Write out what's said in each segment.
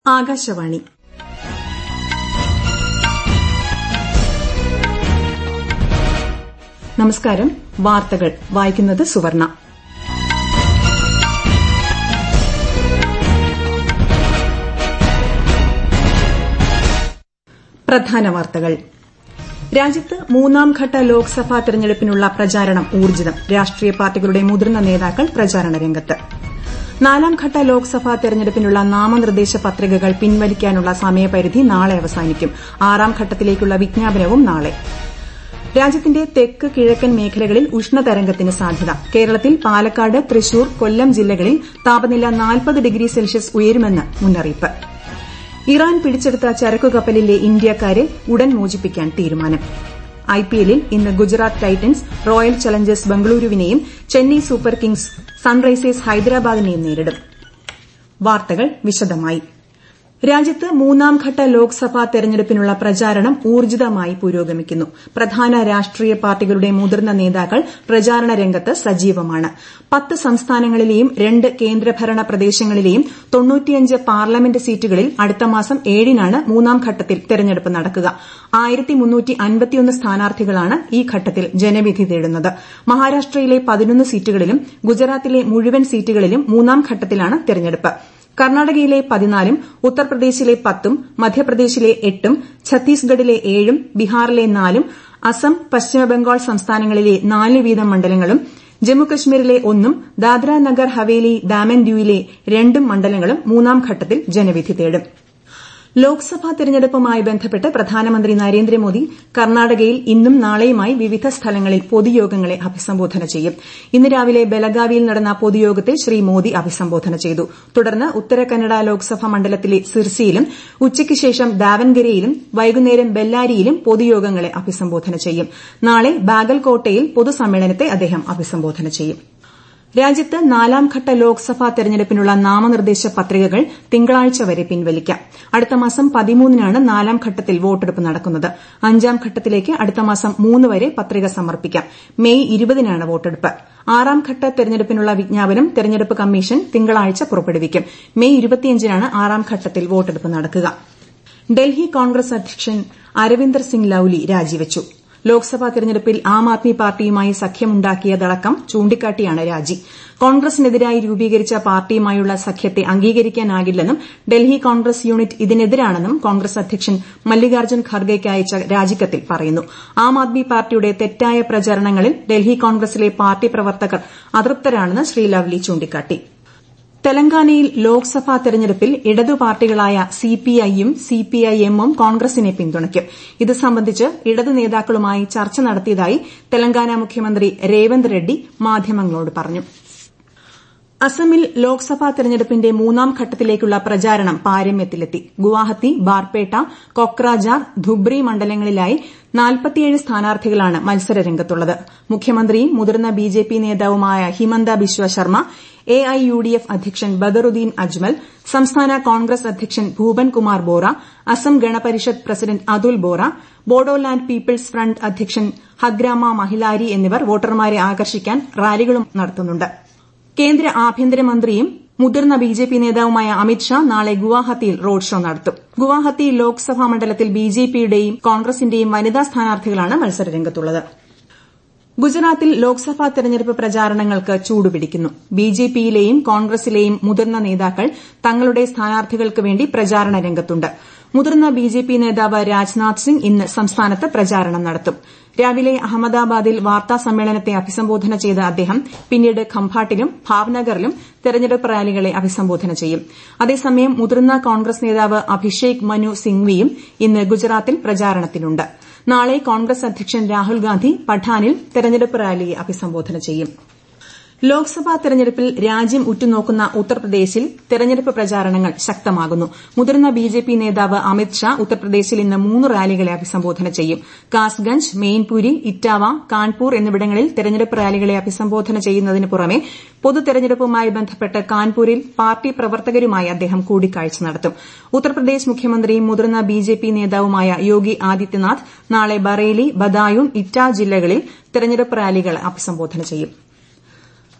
ആകാശവാണി നമസ്കാരം വാർത്തകൾ വായിക്കുന്നത് സുവർണ പ്രധാന വാർത്തകൾ രാജ്യത്ത് മൂന്നാംഘട്ട ലോക്സഭാ തെരഞ്ഞെടുപ്പിനുള്ള പ്രചാരണം ഊർജ്ജിതം രാഷ്ട്രീയ പാർട്ടികളുടെ മുതിർന്ന നേതാക്കൾ പ്രചാരണ രംഗത്ത് നാലാംഘട്ട ലോക്സഭാ തെരഞ്ഞെടുപ്പിനുള്ള നാമനിർദ്ദേശ പത്രികകൾ പിൻവലിക്കാനുള്ള സമയപരിധി നാളെ അവസാനിക്കും ആറാം ഘട്ടത്തിലേക്കുള്ള വിജ്ഞാപനവും നാളെ രാജ്യത്തിന്റെ തെക്ക് കിഴക്കൻ മേഖലകളിൽ ഉഷ്ണതരംഗത്തിന് സാധ്യത കേരളത്തിൽ പാലക്കാട് തൃശൂർ കൊല്ലം ജില്ലകളിൽ താപനില നാൽപ്പത് ഡിഗ്രി സെൽഷ്യസ് ഉയരുമെന്ന് മുന്നറിയിപ്പ് ഇറാൻ പിടിച്ചെടുത്ത ചരക്കുകപ്പലിലെ ഇന്ത്യക്കാരെ ഉടൻ മോചിപ്പിക്കാൻ തീരുമാനം ഐപിഎല്ലിൽ ഇന്ന് ഗുജറാത്ത് ടൈറ്റൻസ് റോയൽ ചലഞ്ചേഴ്സ് ബംഗളൂരുവിനെയും ചെന്നൈ സൂപ്പർ കിങ്സ് സൺറൈസേഴ്സ് ഹൈദരാബാദിനെയും നേരിടും വാർത്തകൾ വിശദമായി രാജ്യത്ത് മൂന്നാംഘട്ട ലോക്സഭാ തെരഞ്ഞെടുപ്പിനുള്ള പ്രചാരണം ഊർജ്ജിതമായി പുരോഗമിക്കുന്നു പ്രധാന രാഷ്ട്രീയ പാർട്ടികളുടെ മുതിർന്ന നേതാക്കൾ പ്രചാരണ രംഗത്ത് സജീവമാണ് പത്ത് സംസ്ഥാനങ്ങളിലെയും രണ്ട് കേന്ദ്രഭരണ പ്രദേശങ്ങളിലെയും തൊണ്ണൂറ്റിയഞ്ച് പാർലമെന്റ് സീറ്റുകളിൽ അടുത്ത മാസം ഏഴിനാണ് മൂന്നാം ഘട്ടത്തിൽ തെരഞ്ഞെടുപ്പ് നടക്കുക സ്ഥാനാർത്ഥികളാണ് ഈ ഘട്ടത്തിൽ ജനവിധി തേടുന്നത് മഹാരാഷ്ട്രയിലെ പതിനൊന്ന് സീറ്റുകളിലും ഗുജറാത്തിലെ മുഴുവൻ സീറ്റുകളിലും മൂന്നാം ഘട്ടത്തിലാണ് തെരഞ്ഞെടുപ്പ് കർണാടകയിലെ പതിനാലും ഉത്തർപ്രദേശിലെ പത്തും മധ്യപ്രദേശിലെ എട്ടും ഛത്തീസ്ഗഡിലെ ഏഴും ബീഹാറിലെ നാലും അസം പശ്ചിമബംഗാൾ സംസ്ഥാനങ്ങളിലെ നാല് വീതം മണ്ഡലങ്ങളും ജമ്മുകശ്മീരിലെ ഒന്നും ദാദ്ര നഗർ ഹവേലി ദാമൻ ദ്യൂയിലെ രണ്ടും മണ്ഡലങ്ങളും മൂന്നാം ഘട്ടത്തിൽ ജനവിധി തേടും ലോക്സഭാ തെരഞ്ഞെടുപ്പുമായി ബന്ധപ്പെട്ട് പ്രധാനമന്ത്രി നരേന്ദ്രമോദി കർണാടകയിൽ ഇന്നും നാളെയുമായി വിവിധ സ്ഥലങ്ങളിൽ പൊതുയോഗങ്ങളെ അഭിസംബോധന ചെയ്യും ഇന്ന് രാവിലെ ബലഗാവിയിൽ നടന്ന പൊതുയോഗത്തെ ശ്രീ മോദി അഭിസംബോധന ചെയ്തു തുടർന്ന് ഉത്തര കന്നഡ ലോക്സഭാ മണ്ഡലത്തിലെ സിർസിയിലും ഉച്ചയ്ക്ക് ശേഷം ദാവൻഗരയിലും വൈകുന്നേരം ബെല്ലാരിയിലും പൊതുയോഗങ്ങളെ അഭിസംബോധന ചെയ്യും നാളെ ബാഗൽകോട്ടയിൽ പൊതുസമ്മേളനത്തെ അദ്ദേഹം അഭിസംബോധന ചെയ്യും രാജ്യത്ത് നാലാംഘട്ട ലോക്സഭാ തെരഞ്ഞെടുപ്പിനുള്ള നാമനിർദ്ദേശ പത്രികകൾ തിങ്കളാഴ്ച വരെ പിൻവലിക്കാം അടുത്ത മാസം പതിമൂന്നിനാണ് നാലാം ഘട്ടത്തിൽ വോട്ടെടുപ്പ് നടക്കുന്നത് അഞ്ചാം ഘട്ടത്തിലേക്ക് അടുത്ത മാസം മൂന്ന് വരെ പത്രിക സമർപ്പിക്കാം മെയ് ഇരുപതിനാണ് വോട്ടെടുപ്പ് ആറാം ഘട്ട തെരഞ്ഞെടുപ്പിനുള്ള വിജ്ഞാപനം തെരഞ്ഞെടുപ്പ് കമ്മീഷൻ തിങ്കളാഴ്ച പുറപ്പെടുവിക്കും മെയ് ഇരുപത്തിയഞ്ചിനാണ് ആറാം ഘട്ടത്തിൽ വോട്ടെടുപ്പ് നടക്കുക ഡൽഹി കോൺഗ്രസ് അധ്യക്ഷൻ അരവിന്ദർ സിംഗ് ലൌലി രാജിവച്ചു ലോക്സഭാ തെരഞ്ഞെടുപ്പിൽ ആം ആദ്മി പാർട്ടിയുമായി സഖ്യമുണ്ടാക്കിയതടക്കം ചൂണ്ടിക്കാട്ടിയാണ് രാജി കോൺഗ്രസിനെതിരായി രൂപീകരിച്ച പാർട്ടിയുമായുള്ള സഖ്യത്തെ അംഗീകരിക്കാനാകില്ലെന്നും ഡൽഹി കോൺഗ്രസ് യൂണിറ്റ് ഇതിനെതിരാണെന്നും കോൺഗ്രസ് അധ്യക്ഷൻ മല്ലികാർജ്ജുൻ ഖർഗെയ്ക്ക് അയച്ച രാജിക്കത്തിൽ പറയുന്നു ആം ആദ്മി പാർട്ടിയുടെ തെറ്റായ പ്രചരണങ്ങളിൽ ഡൽഹി കോൺഗ്രസിലെ പാർട്ടി പ്രവർത്തകർ അതൃപ്തരാണെന്ന് ശ്രീ ലവ്ലി ചൂണ്ടിക്കാട്ടി തെലങ്കാനയിൽ ലോക്സഭാ തെരഞ്ഞെടുപ്പിൽ ഇടതു പാർട്ടികളായ സിപിഐയും സിപിഐഎമ്മും കോൺഗ്രസിനെ പിന്തുണയ്ക്കും ഇത് സംബന്ധിച്ച് ഇടതു നേതാക്കളുമായി ചർച്ച നടത്തിയതായി തെലങ്കാന മുഖ്യമന്ത്രി രേവന്ത് റെഡ്ഡി മാധ്യമങ്ങളോട് പറഞ്ഞു അസമിൽ ലോക്സഭാ തെരഞ്ഞെടുപ്പിന്റെ മൂന്നാം ഘട്ടത്തിലേക്കുള്ള പ്രചാരണം പാരമ്യത്തിലെത്തി ഗുവാഹത്തി ബാർപേട്ട കൊക്രാജാർ ധുബ്രി മണ്ഡലങ്ങളിലായി നാൽപ്പത്തിയേഴ് സ്ഥാനാർത്ഥികളാണ് മത്സരരംഗത്തുള്ളത് മുഖ്യമന്ത്രിയും മുതിർന്ന ബിജെപി നേതാവുമായ ഹിമന്ത ബിശ്വ ശർമ്മ എഐയുഡിഎഫ് അധ്യക്ഷൻ ബദറുദ്ദീൻ അജ്മൽ സംസ്ഥാന കോൺഗ്രസ് അധ്യക്ഷൻ Bhupen Kumar Bora Asom Ganaparishad president Atul Bora Bodoland People's Front അധ്യക്ഷൻ ഹഗ്രാമ മഹിലാരി എന്നിവർ വോട്ടർമാരെ ആകർഷിക്കാൻ റാലികളും നടത്തുന്നുണ്ട് കേന്ദ്ര ആഭ്യന്തരമന്ത്രിയും മുതിർന്ന ബിജെപി നേതാവുമായ അമിത് ഷാ നാളെ ഗുവാഹത്തിയിൽ റോഡ് ഷോ നടത്തും ഗുവാഹത്തി ലോക്സഭാ മണ്ഡലത്തിൽ ബിജെപിയുടെയും കോൺഗ്രസിന്റെയും വനിതാ സ്ഥാനാർത്ഥികളാണ് മത്സരരംഗത്തുള്ളത് ഗുജറാത്തിൽ ലോക്സഭാ തെരഞ്ഞെടുപ്പ് പ്രചാരണങ്ങൾക്ക് ചൂടുപിടിക്കുന്നു ബിജെപിയിലെയും കോൺഗ്രസിലെയും മുതിർന്ന നേതാക്കൾ തങ്ങളുടെ സ്ഥാനാർത്ഥികൾക്ക് വേണ്ടി പ്രചാരണ രംഗത്തുണ്ട് മുതിർന്ന ബിജെപി നേതാവ് രാജ്നാഥ് സിംഗ് ഇന്ന് സംസ്ഥാനത്ത് പ്രചാരണം നടത്തും രാവിലെ അഹമ്മദാബാദിൽ വാർത്താ സമ്മേളനത്തെ അഭിസംബോധന ചെയ്ത അദ്ദേഹം പിന്നീട് ഖംഭാട്ടിലും ഭാവ്നഗറിലും തെരഞ്ഞെടുപ്പ് റാലികളെ അഭിസംബോധന ചെയ്യും അതേസമയം മുതിർന്ന കോൺഗ്രസ് നേതാവ് അഭിഷേക് മനു സിംഗ്വിയും ഇന്ന് ഗുജറാത്തിൽ പ്രചാരണത്തിനുണ്ട് നാളെ കോൺഗ്രസ് അധ്യക്ഷൻ രാഹുൽ ഗാന്ധി പഠാനിൽ തെരഞ്ഞെടുപ്പ് റാലിയെ അഭിസംബോധന ചെയ്യും ലോക്സഭാ തെരഞ്ഞെടുപ്പിൽ രാജ്യം ഉറ്റുനോക്കുന്ന ഉത്തർപ്രദേശിൽ തെരഞ്ഞെടുപ്പ് പ്രചാരണങ്ങൾ ശക്തമാകുന്നു മുതിർന്ന ബിജെപി നേതാവ് അമിത് ഷാ ഉത്തർപ്രദേശിൽ ഇന്ന് മൂന്ന് റാലികളെ അഭിസംബോധന ചെയ്യും കാസ്ഗഞ്ച് മെയിൻപുരി ഇറ്റാവ കാൺപൂർ എന്നിവിടങ്ങളിൽ തെരഞ്ഞെടുപ്പ് റാലികളെ അഭിസംബോധന ചെയ്യുന്നതിന് പുറമെ പൊതു തെരഞ്ഞെടുപ്പുമായി ബന്ധപ്പെട്ട് കാൺപൂരിൽ പാർട്ടി പ്രവർത്തകരുമായി അദ്ദേഹം കൂടിക്കാഴ്ച നടത്തും ഉത്തർപ്രദേശ് മുഖ്യമന്ത്രിയും മുതിർന്ന ബിജെപി നേതാവുമായ യോഗി ആദിത്യനാഥ് നാളെ ബറേലി ബദായൂൺ ഇറ്റാ ജില്ലകളിൽ തെരഞ്ഞെടുപ്പ് റാലികളെ അഭിസംബോധന ചെയ്യും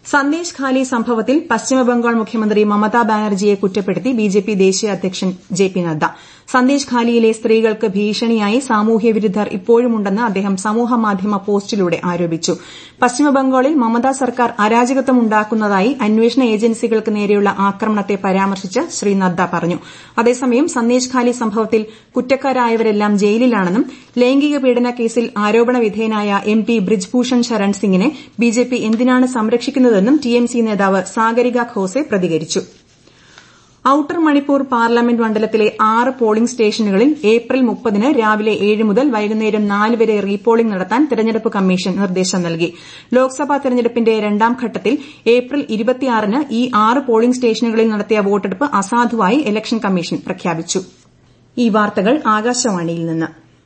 സന്ദേശ് ഖാലി സംഭവത്തിൽ പശ്ചിമബംഗാൾ മുഖ്യമന്ത്രി മമതാ ബാനർജിയെ കുറ്റപ്പെടുത്തി ബിജെപി ദേശീയ അധ്യക്ഷൻ ജെ പി നദ്ദ സന്ദേശ് ഖാലിയിലെ സ്ത്രീകൾക്ക് ഭീഷണിയായി സാമൂഹ്യ വിരുദ്ധർ ഇപ്പോഴുമുണ്ടെന്ന് അദ്ദേഹം സമൂഹമാധ്യമ പോസ്റ്റിലൂടെ ആരോപിച്ചു പശ്ചിമബംഗാളിൽ മമതാ സർക്കാർ അരാജകത്വമുണ്ടാക്കുന്നതായി അന്വേഷണ ഏജൻസികൾക്ക് നേരെയുള്ള ആക്രമണത്തെ പരാമർശിച്ച് ശ്രീ നദ്ദ പറഞ്ഞു അതേസമയം സന്ദേശ് ഖാലി സംഭവത്തിൽ കുറ്റക്കാരായവരെല്ലാം ജയിലിലാണെന്നും ലൈംഗിക പീഡന കേസിൽ ആരോപണ വിധേയനായ എം പി ബ്രിജ്ഭൂഷൺ ശരൺ സിംഗിനെ ബിജെപി എന്തിനാണ് സംരക്ഷിക്കുന്നതെന്നും ടിഎംസി നേതാവ് സാഗരിക ഖോസെ പ്രതികരിച്ചു ഔട്ടർ മണിപ്പൂർ പാർലമെന്റ് മണ്ഡലത്തിലെ ആറ് പോളിംഗ് സ്റ്റേഷനുകളിൽ ഏപ്രിൽ മുപ്പതിന് രാവിലെ ഏഴ് മുതൽ വൈകുന്നേരം നാല് വരെ റീപോളിംഗ് നടത്താൻ തെരഞ്ഞെടുപ്പ് കമ്മീഷൻ നിർദ്ദേശം നൽകി ലോക്സഭാ തെരഞ്ഞെടുപ്പിന്റെ രണ്ടാം ഘട്ടത്തിൽ ഏപ്രിൽ ഇരുപത്തിയാറിന് ഈ ആറ് പോളിംഗ് സ്റ്റേഷനുകളിൽ നടത്തിയ വോട്ടെടുപ്പ് അസാധുവായി ഇലക്ഷൻ കമ്മീഷൻ പ്രഖ്യാപിച്ചു ഈ വാർത്തകൾ ആകാശവാണിയിൽ നിന്ന്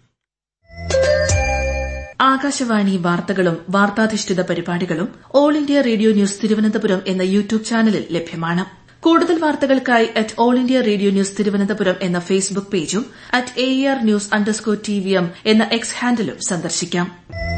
ആകാശവാണി വാർത്തകളും വാർത്താധിഷ്ഠിത പരിപാടികളും All India Radio News Thiruvananthapuram എന്ന യൂട്യൂബ് ചാനലിൽ ലഭ്യമാണ് കൂടുതൽ വാർത്തകൾക്കായി at All India Radio News Thiruvananthapuram എന്ന ഫേസ്ബുക്ക് പേജും at A R news underscore T V M എന്ന എക്സ് ഹാൻഡിലും സന്ദർശിക്കാം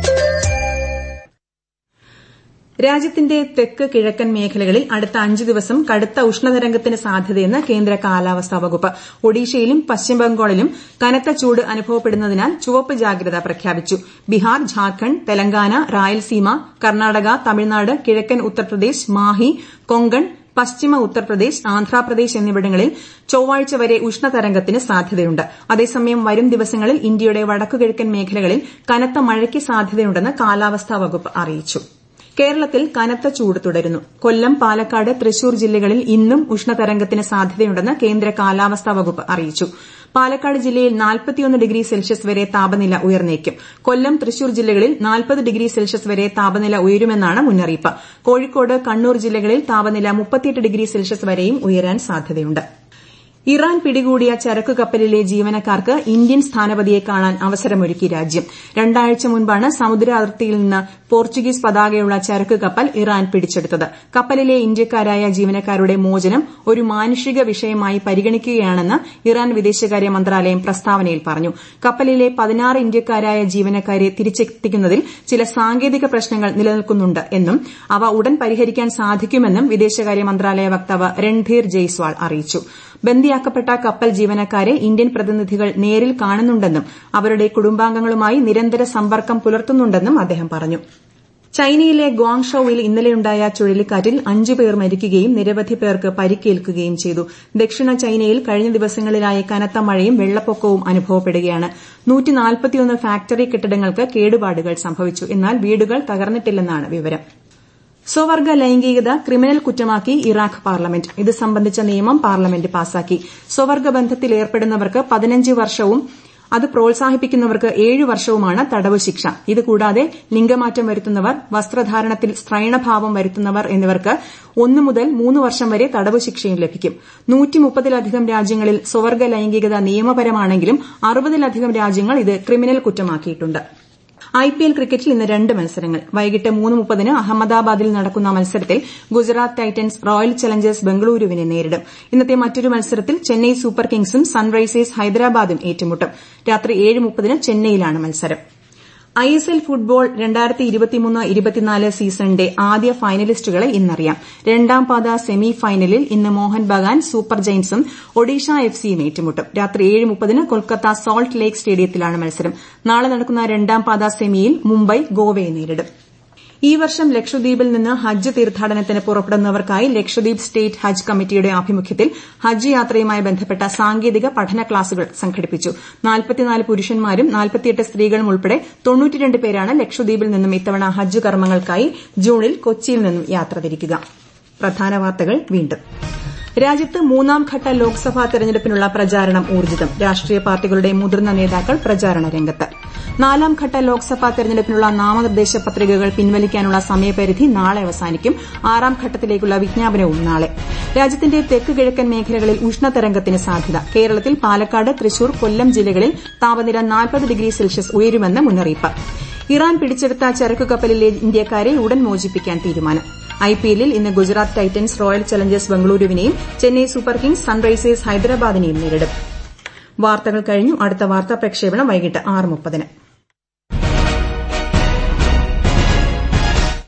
രാജ്യത്തിന്റെ തെക്ക് കിഴക്കൻ മേഖലകളിൽ അടുത്ത അഞ്ച് ദിവസം കടുത്ത ഉഷ്ണതരംഗത്തിന് സാധ്യതയെന്ന് കേന്ദ്ര കാലാവസ്ഥാ വകുപ്പ് ഒഡീഷയിലും പശ്ചിമബംഗാളിലും കനത്ത ചൂട് അനുഭവപ്പെടുന്നതിനാൽ ചുവപ്പ് ജാഗ്രത പ്രഖ്യാപിച്ചു ബീഹാർ ഝാർഖണ്ഡ് തെലങ്കാന റായൽസീമ കർണാടക തമിഴ്നാട് കിഴക്കൻ ഉത്തർപ്രദേശ് മാഹി കൊങ്കൺ പശ്ചിമ ഉത്തർപ്രദേശ് ആന്ധ്രാപ്രദേശ് എന്നിവിടങ്ങളിൽ ചൊവ്വാഴ്ച വരെ ഉഷ്ണതരംഗത്തിന് സാധ്യതയുണ്ട് അതേസമയം വരും ദിവസങ്ങളിൽ ഇന്ത്യയുടെ വടക്കുകിഴക്കൻ മേഖലകളിൽ കനത്ത മഴയ്ക്ക് സാധ്യതയുണ്ടെന്ന് കാലാവസ്ഥാ വകുപ്പ് അറിയിച്ചു കേരളത്തിൽ കനത്ത ചൂട് തുടരുന്നു കൊല്ലം പാലക്കാട് തൃശൂർ ജില്ലകളിൽ ഇന്നും ഉഷ്ണതരംഗത്തിന് സാധ്യതയുണ്ടെന്ന് കേന്ദ്ര കാലാവസ്ഥാ വകുപ്പ് അറിയിച്ചു പാലക്കാട് ജില്ലയിൽ ഡിഗ്രി സെൽഷ്യസ് വരെ താപനില ഉയർന്നേക്കും കൊല്ലം തൃശൂർ ജില്ലകളിൽ നാൽപ്പത് ഡിഗ്രി സെൽഷ്യസ് വരെ താപനില ഉയരുമെന്നാണ് മുന്നറിയിപ്പ് കോഴിക്കോട് കണ്ണൂർ ജില്ലകളിൽ താപനില ഡിഗ്രി സെൽഷ്യസ് വരെയും ഉയരാൻ സാധ്യതയുണ്ട് ഇറാൻ പിടികൂടിയ ചരക്കു കപ്പലിലെ ജീവനക്കാർക്ക് ഇന്ത്യൻ സ്ഥാനപതിയെ കാണാൻ അവസരമൊരുക്കി രാജ്യം രണ്ടാഴ്ച മുൻപാണ് സമുദ്ര അതിർത്തിയിൽ നിന്ന് പോർച്ചുഗീസ് പതാകയുള്ള ചരക്കു കപ്പൽ ഇറാൻ പിടിച്ചെടുത്തത് കപ്പലിലെ ഇന്ത്യക്കാരായ ജീവനക്കാരുടെ മോചനം ഒരു മാനുഷിക വിഷയമായി പരിഗണിക്കുകയാണെന്ന് ഇറാൻ വിദേശകാര്യ മന്ത്രാലയം പ്രസ്താവനയിൽ പറഞ്ഞു കപ്പലിലെ പതിനാറ് ഇന്ത്യക്കാരായ ജീവനക്കാരെ തിരിച്ചെത്തിക്കുന്നതിൽ ചില സാങ്കേതിക പ്രശ്നങ്ങൾ നിലനിൽക്കുന്നുണ്ട് എന്നും അവ ഉടൻ പരിഹരിക്കാൻ സാധിക്കുമെന്നും വിദേശകാര്യ മന്ത്രാലയ വക്താവ് രൺധീർ ജയ്സ്വാൾ അറിയിച്ചു ബന്ദിയാക്കപ്പെട്ട കപ്പൽ ജീവനക്കാരെ ഇന്ത്യൻ പ്രതിനിധികൾ നേരിൽ കാണുന്നുണ്ടെന്നും അവരുടെ കുടുംബാംഗങ്ങളുമായി നിരന്തര സമ്പർക്കം പുലർത്തുന്നുണ്ടെന്നും അദ്ദേഹം പറഞ്ഞു ചൈനയിലെ ഗ്വാങ്ഷൌവിൽ ഇന്നലെയുണ്ടായ ചുഴലിക്കാറ്റിൽ അഞ്ചു പേർ മരിക്കുകയും നിരവധി പേർക്ക് പരിക്കേൽക്കുകയും ചെയ്തു ദക്ഷിണ ചൈനയിൽ കഴിഞ്ഞ ദിവസങ്ങളിലായി കനത്ത മഴയും വെള്ളപ്പൊക്കവും അനുഭവപ്പെടുകയാണ് ഫാക്ടറി കെട്ടിടങ്ങൾക്ക് കേടുപാടുകൾ സംഭവിച്ചു എന്നാൽ വീടുകൾ തകർന്നിട്ടില്ലെന്നാണ് വിവരം സ്വവർഗ ലൈംഗികത ക്രിമിനൽ കുറ്റമാക്കി ഇറാഖ് പാർലമെന്റ് ഇത് സംബന്ധിച്ച നിയമം പാർലമെന്റ് പാസാക്കി സ്വവർഗ ബന്ധത്തിൽ ഏർപ്പെടുന്നവർക്ക് പതിനഞ്ച് വർഷവും അത് പ്രോത്സാഹിപ്പിക്കുന്നവർക്ക് ഏഴ് വർഷവുമാണ് തടവ് ശിക്ഷ ഇതുകൂടാതെ ലിംഗമാറ്റം വരുത്തുന്നവർ വസ്ത്രധാരണത്തിൽ സ്ത്രൈണഭാവം വരുത്തുന്നവർ എന്നിവർക്ക് ഒന്ന് മുതൽ മൂന്ന് വർഷം വരെ തടവ് ശിക്ഷയും ലഭിക്കും നൂറ്റിമുപ്പതിലധികം രാജ്യങ്ങളിൽ സ്വവർഗ ലൈംഗികത നിയമപരമാണെങ്കിലും അറുപതിലധികം രാജ്യങ്ങൾ ഇത് ക്രിമിനൽ കുറ്റമാക്കിയിട്ടുണ്ട് ഐപിഎൽ ക്രിക്കറ്റിൽ ഇന്ന് രണ്ട് മത്സരങ്ങൾ വൈകിട്ട് മൂന്ന് മുപ്പതിന് അഹമ്മദാബാദിൽ നടക്കുന്ന മത്സരത്തിൽ ഗുജറാത്ത് ടൈറ്റൻസ് റോയൽ ചലഞ്ചേഴ്സ് ബംഗളൂരുവിനെ നേരിടും ഇന്നത്തെ മറ്റൊരു മത്സരത്തിൽ ചെന്നൈ സൂപ്പർ കിങ്സും സൺറൈസേഴ്സ് ഹൈദരാബാദും ഏറ്റുമുട്ടും രാത്രി ഏഴ് മുപ്പതിന് ചെന്നൈയിലാണ് മത്സരം ഐഎസ്എൽ ഫുട്ബോൾ സീസണിന്റെ ആദ്യ ഫൈനലിസ്റ്റുകളെ ഇന്നറിയാം രണ്ടാം പാദ സെമി ഫൈനലിൽ ഇന്ന് മോഹൻ ബഗാൻ സൂപ്പർ ജയന്റ്സും ഒഡീഷ എഫ് സിയും ഏറ്റുമുട്ടും രാത്രി ഏഴ് മുപ്പതിന് കൊൽക്കത്ത സോൾട്ട് ലേക്ക് സ്റ്റേഡിയത്തിലാണ് മത്സരം നാളെ നടക്കുന്ന രണ്ടാം പാദ സെമിയിൽ മുംബൈ ഗോവയെ നേരിടും ഈ വർഷം ലക്ഷദ്വീപിൽ നിന്ന് ഹജ്ജ് തീർത്ഥാടനത്തിന് പുറപ്പെടുന്നവർക്കായി ലക്ഷദ്വീപ് സ്റ്റേറ്റ് ഹജ്ജ് കമ്മിറ്റിയുടെ ആഭിമുഖ്യത്തിൽ ഹജ്ജ് യാത്രയുമായി ബന്ധപ്പെട്ട സാങ്കേതിക പഠന ക്ലാസുകൾ സംഘടിപ്പിച്ചു പുരുഷന്മാരും സ്ത്രീകളും ഉൾപ്പെടെ പേരാണ് ലക്ഷദ്വീപിൽ നിന്നും ഇത്തവണ ഹജ്ജ് കർമ്മങ്ങൾക്കായി ജൂണിൽ കൊച്ചിയിൽ നിന്നും യാത്ര തിരിക്കുക പ്രധാന വാർത്തകൾ വീണ്ടും രാജ്യത്ത് മൂന്നാംഘട്ട ലോക്സഭാ തെരഞ്ഞെടുപ്പിനുള്ള പ്രചാരണം ഊർജ്ജിതം രാഷ്ട്രീയ പാർട്ടികളുടെ മുതിർന്ന നേതാക്കൾ പ്രചാരണ രംഗത്ത് നാലാംഘട്ട ലോക്സഭാ തെരഞ്ഞെടുപ്പിനുള്ള നാമനിർദ്ദേശ പത്രികകൾ പിൻവലിക്കാനുള്ള സമയപരിധി നാളെ അവസാനിക്കും ആറാം ഘട്ടത്തിലേക്കുള്ള വിജ്ഞാപനവും നാളെ രാജ്യത്തിന്റെ തെക്ക് കിഴക്കൻ മേഖലകളിൽ ഉഷ്ണതരംഗത്തിന് സാധ്യത കേരളത്തിൽ പാലക്കാട് തൃശൂർ കൊല്ലം ജില്ലകളിൽ താപനില നാൽപ്പത് ഡിഗ്രി സെൽഷ്യസ് ഉയരുമെന്ന് മുന്നറിയിപ്പ് ഇറാൻ പിടിച്ചെടുത്ത ചരക്കു കപ്പലിലെ ഇന്ത്യക്കാരെ ഉടൻ മോചിപ്പിക്കാൻ തീരുമാനം ഐപിഎല്ലിൽ ഇന്ന് ഗുജറാത്ത് ടൈറ്റൻസ് റോയൽ ചലഞ്ചേഴ്സ് ബംഗളൂരുവിനെയും ചെന്നൈ സൂപ്പർ കിങ്സ് സൺറൈസേഴ്സ് ഹൈദരാബാദിനെയും നേരിടും വാർത്തകൾ കഴിഞ്ഞു അടുത്ത വാർത്താ പ്രക്ഷേപണം വൈകിട്ട് ആറ് മുപ്പതിന്